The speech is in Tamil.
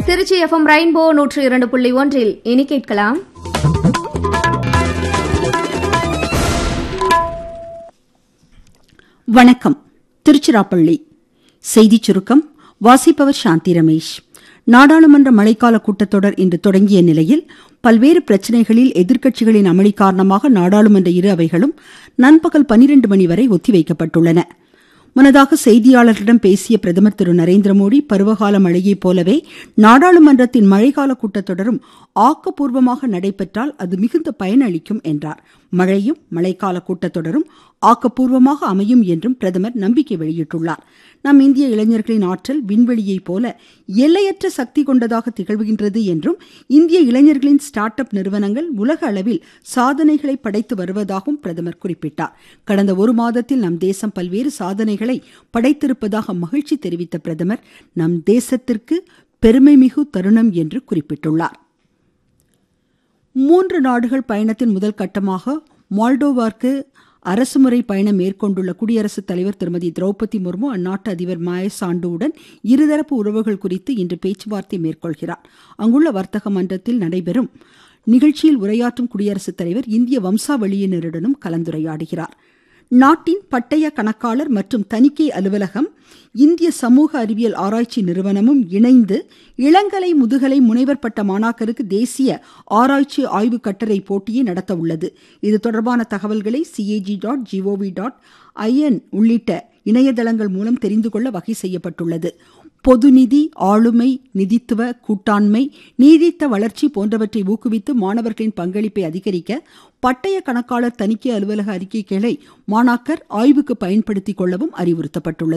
திருச்சி எஃப்எம் ரெயின்போ நூற்று இரண்டு புள்ளி ஒன்றில் இனி கேட்கலாம் வணக்கம் திருச்சிராப்பள்ளி செய்திச் சுருக்கம் வாசிப்பவர் சாந்தி ரமேஷ் நாடாளுமன்ற மழைக்கால கூட்டத்தொடர் இன்று தொடங்கிய நிலையில் பல்வேறு பிரச்சினைகளில் எதிர்க்கட்சிகளின் அமளி காரணமாக நாடாளுமன்ற இரு அவைகளும் நண்பகல் பனிரெண்டு மணி வரை ஒத்திவைக்கப்பட்டுள்ளன முன்னதாக செய்தியாளர்களிடம் பேசிய பிரதமர் திரு நரேந்திர மோடி பருவகால மழையைப் போலவே நாடாளுமன்றத்தின் மழைக்கால கூட்டத்தொடரும் ஆக்கப்பூர்வமாக நடைபெற்றால் அது மிகுந்த பயனளிக்கும் என்றார் மழையும் மழைக்கால கூட்டத்தொடரும் ஆக்கப்பூர்வமாக அமையும் என்றும் பிரதமர் நம்பிக்கை வெளியிட்டுள்ளார் நம் இந்திய இளைஞர்களின் ஆற்றல் விண்வெளியைப் போல எல்லையற்ற சக்தி கொண்டதாக திகழ்கின்றது என்றும் இந்திய இளைஞர்களின் ஸ்டார்ட் அப் நிறுவனங்கள் உலக அளவில் சாதனைகளை படைத்து வருவதாகவும் பிரதமர் குறிப்பிட்டார் கடந்த ஒரு மாதத்தில் நம் தேசம் பல்வேறு சாதனைகளை படைத்திருப்பதாக மகிழ்ச்சி தெரிவித்த பிரதமர் நம் தேசத்திற்கு பெருமைமிகு தருணம் என்று குறிப்பிட்டுள்ளார் மூன்று நாடுகள் பயணத்தின் முதல் கட்டமாக மால்டோவார்க்கு அரசுமுறை பயணம் மேற்கொண்டுள்ள குடியரசுத் தலைவர் திருமதி திரௌபதி முர்மு அந்நாட்டு அதிபர் மாய சாண்டுவுடன் இருதரப்பு உறவுகள் குறித்து இன்று பேச்சுவார்த்தை மேற்கொள்கிறார் அங்குள்ள வர்த்தக மன்றத்தில் நடைபெறும் நிகழ்ச்சியில் உரையாற்றும் குடியரசுத் தலைவர் இந்திய வம்சாவளியினருடனும் கலந்துரையாடுகிறார் நாட்டின் பட்டய கணக்காளர் மற்றும் தணிக்கை அலுவலகம் இந்திய சமூக அறிவியல் ஆராய்ச்சி நிறுவனமும் இணைந்து இளங்கலை முதுகலை முனைவர் பட்ட மாணாக்கருக்கு தேசிய ஆராய்ச்சி ஆய்வு கட்டுரை போட்டியை நடத்த உள்ளது இது தொடர்பான தகவல்களை CAG dot GOV dot IN உள்ளிட்ட இணையதளங்கள் மூலம் தெரிந்து கொள்ள வகை செய்யப்பட்டுள்ளது பொதுநிதி ஆளுமை நிதித்துவ கூட்டாண்மை நீடித்த வளர்ச்சி போன்றவற்றை ஊக்குவித்து மாணவர்களின் பங்களிப்பை அதிகரிக்க பட்டய கணக்காளர் தணிக்கை அலுவலக அறிக்கைகளை மாணாக்கர் ஆய்வுக்கு பயன்படுத்திக் கொள்ளவும் அறிவுறுத்தப்பட்டுள்ளது